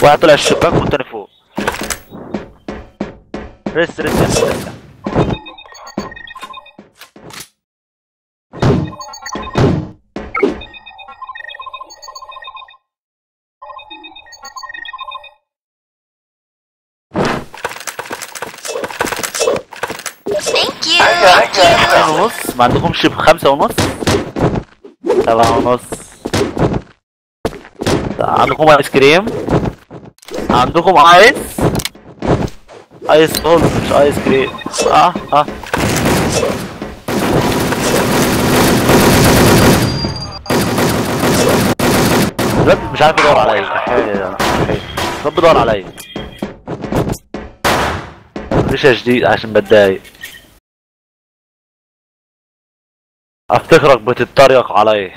واحد طلع الشباك والتاني فوق رس رس رس رس Thank you. اتنين ونص ما عندكمش بخمسة ونص سبعة ونص عندكم ايس كريم عندكم ايس ايس هولز مش ايس كريم اه اه الواد مش عارف يدور عليا الواد بيدور عليا مفيش جديد عشان بتضايق افتكرك بتتريق عليا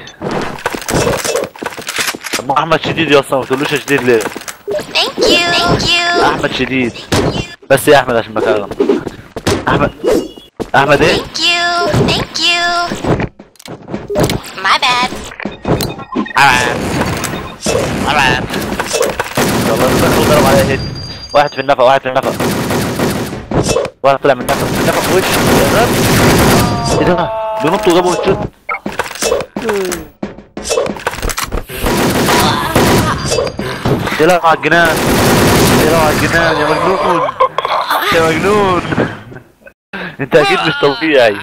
طب ما احمد شديد يا اسطى ما تقولوش شديد ليه Thank you. Thank you. احمد شديد بس يا احمد عشان مكانه احمد احمد ايه Thank you. Thank you. My bad. احمد احمد والله الدخل ضرب عليا هيد واحد في النفق واحد في النفق واحد طلع من النفق من النفق في وشه يا رب ايه ده بينط وجابه الشوت يلعب على الجنان يلعب على الجنان يا مجنون يا مجنون انت اكيد مش طبيعي